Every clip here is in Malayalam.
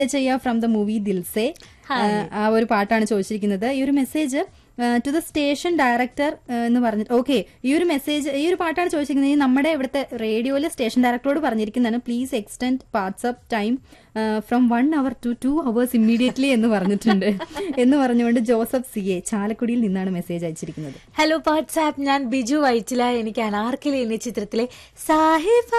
ചെയ്യ ഫ്രം ദ മൂവി ദിൽസെ ആ ഒരു പാട്ടാണ് ചോദിച്ചിരിക്കുന്നത് ഈ ഒരു message to the station director എന്ന് പറഞ്ഞിട്ട് ഓക്കെ ഈ ഒരു മെസ്സേജ് ഈ ഒരു പാട്ടാണ് ചോദിച്ചിരിക്കുന്നത് ഈ നമ്മുടെ ഇവിടുത്തെ റേഡിയോയിലെ സ്റ്റേഷൻ ഡയറക്ടറോട് പറഞ്ഞിരിക്കുന്നതാണ് please extend WhatsApp time from one hour to two hours immediately എന്ന് പറഞ്ഞിട്ടുണ്ട് എന്ന് പറഞ്ഞുകൊണ്ട് ജോസഫ് സി എ ചാലക്കുടിയിൽ നിന്നാണ് മെസ്സേജ് അയച്ചിരിക്കുന്നത് ഹലോ വാട്സാപ്പ് ഞാൻ ബിജു വൈറ്റില എനിക്ക് അനാർക്കലി എന്ന ചിത്രത്തിലെ സാഹിബ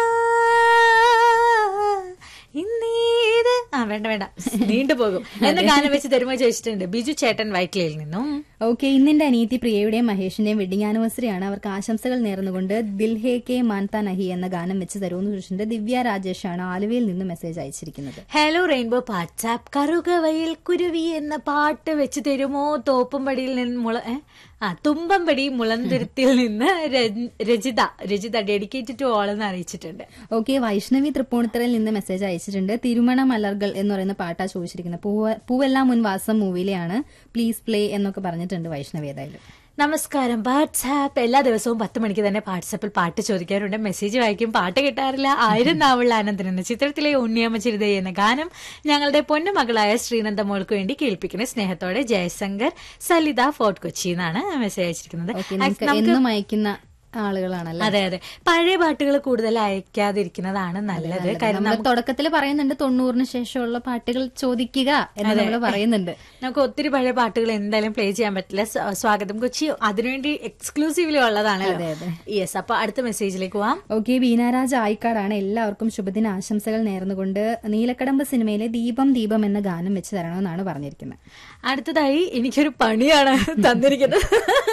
ഇന്നീത് ആ വേണ്ട വേണ്ട നീണ്ടുപോകും എന്ന ഗാനം വെച്ച് തരുമോ ചോദിച്ചിട്ടുണ്ട് ബിജു ചേട്ടൻ വൈറ്റിലയിൽ നിന്നും ഓക്കെ ഇന്നെന്റെ അനീതി പ്രിയയുടെയും മഹേഷിന്റെയും വെഡിങ് ആനിവേഴ്സറി ആണ് അവർക്ക് ആശംസകൾ നേർന്നുകൊണ്ട് ദിൽ ഹേ കെ മാൻതാ നഹി എന്ന ഗാനം വെച്ച് തരുമെന്ന് ചോദിച്ചിട്ടുണ്ട് ദിവ്യ രാജേഷ് ആണ് ആലുവയിൽ നിന്ന് മെസ്സേജ് അയച്ചിരിക്കുന്നത് ഹലോ റെയിൻബോ വാട്സാപ്പ് കറുകവയിൽ കുരുവി എന്ന പാട്ട് വെച്ച് തരുമോ തോപ്പുംപടിയിൽ നിന്ന് മുള ഏ? ആ തുമ്പമ്പടി മുളന്തുരുത്തിൽ നിന്ന് രജ- Rajitha Rajitha dedicated to all എന്ന് അറിയിച്ചിട്ടുണ്ട് ഓക്കെ വൈഷ്ണവി തൃപ്പൂണിത്തറയിൽ നിന്ന് മെസ്സേജ് അയച്ചിട്ടുണ്ട് തിരുമണ മലർകൾ എന്ന് പറയുന്ന പാട്ടാ ചോദിച്ചിരിക്കുന്നത് പൂവ പൂവെല്ലാം മുൻ വാസം മൂവിയിലെയാണ് പ്ലീസ് പ്ലേ എന്നൊക്കെ പറഞ്ഞിട്ടുണ്ട് വൈഷ്ണവി ഏതായാലും നമസ്കാരം വാട്സാപ്പ് എല്ലാ ദിവസവും പത്ത് മണിക്ക് തന്നെ വാട്സാപ്പിൽ പാട്ട് ചോദിക്കാറുണ്ട് മെസ്സേജ് വായിക്കും പാട്ട് കിട്ടാറില്ല ആയിരം നാവുള്ള ആനന്ദൻ എന്ന ചിത്രത്തിലെ ഉണ്ണിയമ്മ ചിരിത എന്ന ഗാനം ഞങ്ങളുടെ പൊന്നുമകളായ ശ്രീനന്ദ മോൾക്ക് വേണ്ടി കേൾപ്പിക്കുന്ന സ്നേഹത്തോടെ ജയശങ്കർ സലിത ഫോർട്ട് കൊച്ചി എന്നാണ് മെസ്സേജ് അയച്ചിരിക്കുന്നത് ഓക്കെ നമുക്ക് എന്നും അയക്കുന്ന ആളുകളാണല്ലോ അതെ അതെ പഴയ പാട്ടുകൾ കൂടുതൽ അയക്കാതിരിക്കുന്നതാണ് നല്ലത് കാര്യം നമ്മൾ തുടക്കത്തിൽ പറയുന്നുണ്ട് തൊണ്ണൂറിന് ശേഷമുള്ള പാട്ടുകൾ ചോദിക്കുക എന്ന് നമ്മൾ പറയുന്നുണ്ട് നമുക്ക് ഒത്തിരി പഴയ പാട്ടുകൾ എന്തായാലും പ്ലേ ചെയ്യാൻ പറ്റില്ല സ്വ- സ്വാഗതം കൊച്ചി അതിനുവേണ്ടി എക്സ്ക്ലൂസീവ്ലി ഉള്ളതാണല്ലോ യെസ് അപ്പൊ അടുത്ത മെസ്സേജിലേക്ക് പോവാം ഓക്കെ ബീനാരാജ് ആയിക്കാടാണ് എല്ലാവർക്കും ശുഭദിന ആശംസകൾ നേർന്നുകൊണ്ട് നീലക്കടമ്പ് സിനിമയിലെ ദീപം ദീപം എന്ന ഗാനം വെച്ച് തരണമെന്നാണ് പറഞ്ഞിരിക്കുന്നത് അടുത്തതായി എനിക്കൊരു പണിയാണ് തന്നിരിക്കുന്നത്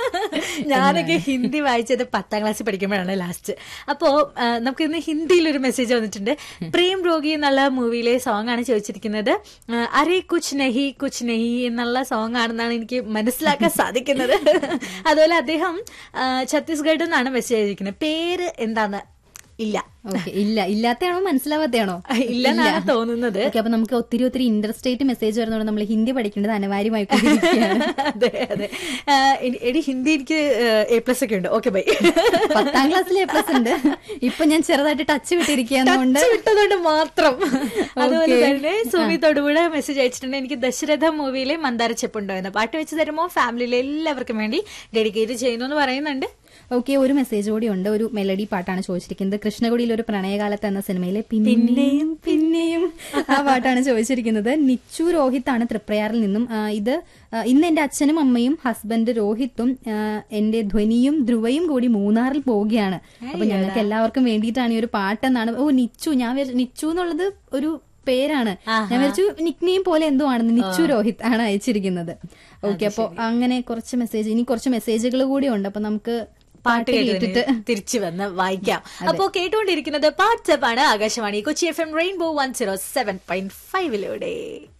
ഞാനൊക്കെ ഹിന്ദി വായിച്ചത് പത്താം ക്ലാസ്സിൽ പഠിക്കുമ്പോഴാണ് ലാസ്റ്റ് അപ്പോ ആ, നമുക്ക് ഇന്ന് ഹിന്ദിയിൽ ഒരു മെസ്സേജ് വന്നിട്ടുണ്ട് പ്രേം രോഗി എന്നുള്ള മൂവിയിലെ സോങ് ആണ് ചോദിച്ചിരിക്കുന്നത് ആ, അരേ കുച്ച് നഹി കുച്ച് നഹി എന്നുള്ള സോങ് ആണെന്നാണ് എനിക്ക് മനസ്സിലാക്കാൻ സാധിക്കുന്നത് അതുപോലെ അദ്ദേഹം ആ, ഛത്തീസ്ഗഡിൽ നിന്നാണ് മെസ്സേജ് അയച്ചിരിക്കുന്നത് പേര് എന്താന്ന് ഇല്ല ഓക്കെ ഇല്ല ഇല്ലാത്തയാണോ മനസ്സിലാവാത്തയാണോ ഇല്ലെന്നാണ് തോന്നുന്നത് ഓക്കെ അപ്പൊ നമുക്ക് ഒത്തിരി ഒത്തിരി ഇന്റർസ്റ്റേറ്റ് മെസ്സേജ് വരുന്നതുകൊണ്ട് നമ്മൾ ഹിന്ദി പഠിക്കേണ്ടത് അനിവാര്യമായി കൊണ്ടിരിക്കുകയാണ് അതെ അതെ ആ, എടി- എടി ഹിന്ദി എനിക്ക് എ പ്ലസ് ഒക്കെ ഉണ്ട് ഓക്കെ ബൈ പത്താം ക്ലാസ്സിൽ എ പ്ലസ് ഉണ്ട് ഇപ്പൊ ഞാൻ ചെറുതായിട്ട് ടച്ച് വിട്ടിരിക്കുന്നതുകൊണ്ട് ടച്ച് വിട്ടതുകൊണ്ട് മാത്രം അതുപോലെ തന്നെ സുമി തൊടുപുഴ മെസ്സേജ് അയച്ചിട്ടുണ്ട് എനിക്ക് ദശരഥ മൂവിയിലെ മന്ദാര ചെപ്പുണ്ടോ എന്ന പാട്ട് വെച്ച് തരുമോ ഫാമിലിയിലെ എല്ലാവർക്കും വേണ്ടി ഡെഡിക്കേറ്റ് ചെയ്യുന്നു എന്ന് പറയുന്നുണ്ട് ഓക്കെ ഒരു മെസ്സേജ് കൂടി ഉണ്ട് ഒരു മെലഡി പാട്ടാണ് ചോദിച്ചിരിക്കുന്നത് കൃഷ്ണകുടിയിൽ ഒരു പ്രണയകാലത്ത് എന്ന സിനിമയിലെ പിന്നെയും പിന്നെയും ആ പാട്ടാണ് ചോദിച്ചിരിക്കുന്നത് നിച്ചു രോഹിത് ആണ് തൃപ്രയാറിൽ നിന്നും ആ, ഇത് ആ, ഇന്ന് എന്റെ അച്ഛനും അമ്മയും ഹസ്ബൻഡ് രോഹിത്തും ആ, എന്റെ ധ്വനിയും ധ്രുവയും കൂടി മൂന്നാറിൽ പോവുകയാണ് അപ്പൊ ഞങ്ങൾക്ക് എല്ലാവർക്കും വേണ്ടിയിട്ടാണ് ഈ ഒരു പാട്ടെന്നാണ് ഓ നിച്ചു ഞാൻ വിചാരിച്ചു- നിച്ചു എന്നുള്ളത് ഒരു പേരാണ് ഞാൻ വിചാരിച്ചു നിക്നെയും പോലെ എന്തോ ആണെന്ന് നിച്ചു രോഹിത് ആണ് അയച്ചിരിക്കുന്നത് ഓക്കെ അപ്പൊ അങ്ങനെ കുറച്ച് മെസ്സേജ് ഇനി കുറച്ച് മെസ്സേജുകൾ കൂടി ഉണ്ട് അപ്പൊ നമുക്ക് പാട്ട് പാട്ട് കേട്ടിട്ട് കേട്ടിട്ട് തിരിച്ചു വന്ന് വായിക്കാം അപ്പോ കേട്ടുകൊണ്ടിരിക്കുന്നത് വാട്സ്ആപ്പ് ആണ് Akashvani Kochi F M Rainbow one zero seven point ഫൈവിലൂടെ